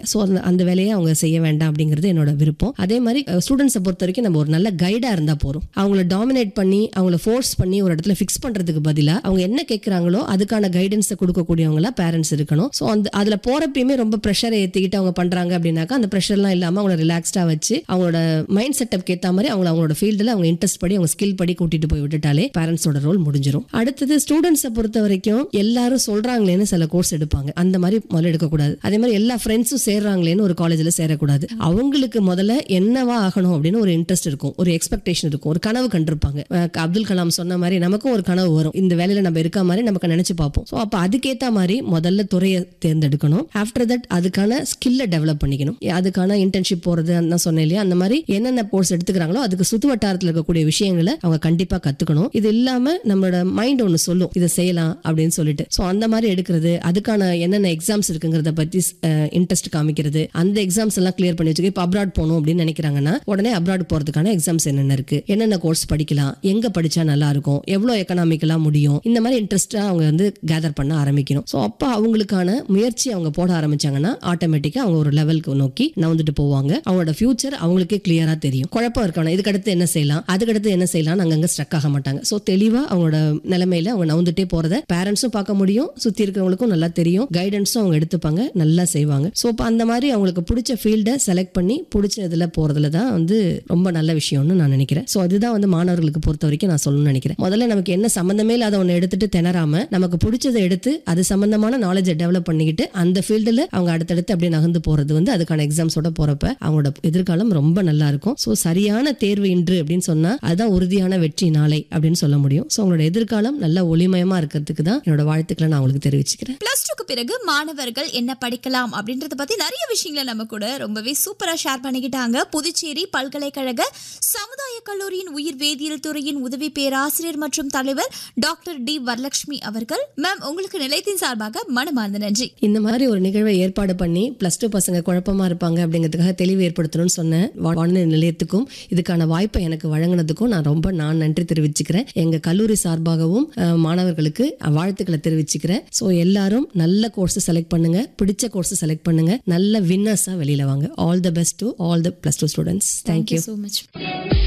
so அந்த அந்த வேலையை அவங்க செய்ய வேண்டாம் அப்படிங்கிறது என்னோட விருப்பம் அதே மாதிரி ஸ்டூடெண்ட்ஸை பொறுத்த வரைக்கும் நம்ம ஒரு நல்ல கைடாக இருந்தால் போதும் அவங்கள டாமினேட் பண்ணி அவங்கள ஃபோர்ஸ் பண்ணி ஒரு இடத்துல ஃபிக்ஸ் பண்ணுறதுக்கு பதிலாக அவங்க என்ன கேட்குறாங்களோ அதுக்கான கைடன்ஸை கொடுக்கக்கூடியவங்களா பேரண்ட்ஸ் இருக்கணும் ஸோ அந்த அதில் போகிறப்பயுமே ரொம்ப ப்ரெஷரை ஏற்றிக்கிட்டு அவங்க பண்ணுறாங்க அப்படின்னாக்கா அந்த ப்ரெஷர்லாம் இல்லாமல் அவங்கள ரிலாக்ஸ்டாக வச்சு அவங்களோட மைண்ட் செட்டப்க்கு ஏற்ற மாதிரி அவங்கள அவங்களோட ஃபீல்டில் அவங்க இன்ட்ரெஸ்ட் படி அவங்க ஸ்கில் படி கூட்டிட்டு போய் விட்டுட்டாலே பேரண்ட்ஸோட ரோல் முடிஞ்சிடும் அடுத்தது ஸ்டூடெண்ட்ஸை பொறுத்த வரைக்கும் எல்லாரும் சொல்றாங்களேன்னு சில கோர்ஸ் எடுப்பாங்க அந்த மாதிரி முதல்ல எடுக்கக்கூடாது அதே மாதிரி எல்லா ஃப்ரெண்ட்ஸும் சேர்றாங்களேன்னு ஒரு காலேஜில் சேரக்கூடாது அவங்களுக்கு முதல்ல என்னவா ஆகணும் அப்படின்னு ஒரு இன்ட்ரெஸ்ட் இருக்கும் ஒரு எக்ஸ்பெக்டேஷன் இருக்கும் ஒரு கனவு கண்டிருப்பாங்க அஹ் அப்துல் கலாம் சொன்ன மாதிரி நமக்கும் ஒரு கனவு வரும் இந்த வேலையில நம்ம இருக்க மாதிரி நமக்கு நினைச்சு பார்ப்போம் ஸோ அப்போ அதுக்கேற்ற மாதிரி முதல்ல துறையை தேர்ந்தெடுக்கணும் ஆஃப்டர் தட் அதுக்கான ஸ்கில்லை டெவலப் பண்ணிக்கணும் அதுக்கான இன்டர்ன்ஷிப் போறது நான் சொன்னேன் இல்லையா அந்த மாதிரி என்னென்ன கோர்ஸ் எடுத்துக்கிறாங்களோ அதுக்கு சுத்து வட்டாரத்தில் இருக்கக்கூடிய விஷயங்களை அவங்க கண்டிப்பா கத்துக்கணும் இது இல்லாம நம்மளோட மைண்ட் ஒன்று சொல்லும் இதை செய்யலாம் அப்படின்னு சொல்லிட்டு ஸோ அந்த மாதிரி எடுக்கிறது அதுக்கான என்னென்ன எக்ஸாம்ஸ் இருக்குங்கிறத பத்தி இன்ட்ரெஸ்ட் காமிக்கிறது அந்த எக்ஸாம்ஸ் எல்லாம் கிளியர் பண்ணி வச்சுக்க இப்போ அப்ராட் போகணும் அப்படின்னு நினைக்கிறாங்கன்னா உடனே அப்ராட் போறதுக்கான எக்ஸாம்ஸ் என்னென்ன இருக்கு என்னென்ன கோர்ஸ் படிக்கலாம் எங்க படிச்சா நல்லா இருக்கும் எவ்வளோ எக்கனாமிக்கலா முடியும் இந்த மாதிரி இன்ட்ரெஸ்டா அவங்க வந்து கேதர் பண்ண ஆரம்பிக்கணும் ஸோ அப்போ அவங்களுக்கான முயற்சி அவங்க போட ஆரம்பிச்சாங்கன்னா ஆட்டோமேட்டிக்கா அவங்க ஒரு லெவலுக்கு நோக்கி நவுந்துட்டு போவாங்க அவங்களோட ஃபியூச்சர் அவங்களுக்கே கிளியரா தெரியும் குழப்பம் இருக்கணும் இதுக்கடுத்து என்ன செய்யலாம் அதுக்கடுத்து என்ன செய்யலாம் அங்கங்க ஸ்ட்ரக் ஆக மாட்டாங்க ஸோ தெளிவா அவங்களோட நிலைமையில அவங்க நவுந்துட்டே போறத பேரண்ட்ஸும் பார்க்க முடியும் சுத்தி இருக்கிறவங்களுக்கும் நல்லா தெரியும் கைடன்ஸும் அவங்க எடுத்துப்பாங்க நல்லா செய்வாங்க ஸோ இப்போ அந்த மாதிரி அவங்களுக்கு பிடிச்ச ஃபீல்டை செலக்ட் பண்ணி பிடிச்ச இதுல போறதுல தான் வந்து ரொம்ப நல்ல விஷயம்னு நான் நினைக்கிறேன் ஸோ அதுதான் வந்து மாணவர்களுக்கு பொறுத்த வரைக்கும் நான் சொல்லணும்னு நினைக்கிறேன் முதல்ல நமக்கு என்ன சம்மந்தமே இல்லாத ஒன்று எடுத்துட்டு திணறாம நமக்கு பிடிச்சதை எடுத்து அது சம்பந்தமான நாலேஜை டெவலப் பண்ணிக்கிட்டு அந்த ஃபீல்டில் அவங்க அடுத்தடுத்து அப்படியே நகர்ந்து போறது வந்து அதுக்கான எக்ஸாம்ஸோட போறப்ப அவங்களோட எதிர்காலம் ரொம்ப நல்லா இருக்கும் ஸோ சரியான தேர்வு இன்று அப்படின்னு சொன்னா அதுதான் உறுதியான வெற்றி நாளை அப்படின்னு சொல்ல முடியும் ஸோ அவங்களோட எதிர்காலம் நல்ல ஒளிமயமா இருக்கிறதுக்கு தான் என்னோட வாழ்த்துக்களை நான் அவங்களுக்கு தெரிவிச்சுக்கிறேன் பிளஸ் டூக்கு பிறகு மாணவர்கள் என்ன படிக்கலாம் அப்படின்றத பத்தி நிறைய விஷயங்களை நம்ம கூட ரொம்பவே சூப்பரா ஷேர் பண்ணிக்கிட்டாங்க புதுச்சேரி பல்கலைக்கழக சமுதாய கல்லூரியின் உயிர் வேதியியல் துறையின் உதவி பேராசிரியர் மற்றும் தலைவர் டாக்டர் டி வரலட்சுமி அவர்கள் மேம் உங்களுக்கு நிலையத்தின் சார்பாக மனமார்ந்த நன்றி இந்த மாதிரி ஒரு நிகழ்வை ஏற்பாடு பண்ணி பிளஸ் டூ பசங்க குழப்பமா இருப்பாங்க அப்படிங்கிறதுக்காக தெளிவு ஏற்படுத்தணும்னு சொன்ன வா- வானொலி நிலையத்துக்கும் இதுக்கான வாய்ப்பை எனக்கு வழங்கினதுக்கும் நான் ரொம்ப நான் நன்றி தெரிவிச்சுக்கிறேன் எங்க கல்லூரி சார்பாகவும் அஹ், மாணவர்களுக்கு வாழ்த்துக்களை தெரிவிச்சுக்கிறேன் ஸோ எல்லாரும் நல்ல கோர்ஸ் செலக்ட் பண்ணுங்க பிடிச்ச கோர்ஸ் செலக்ட் பண்ணுங்க நல்ல வின்னர்ஸா வெளியில வாங்க all the best to all the plus two students thank you so much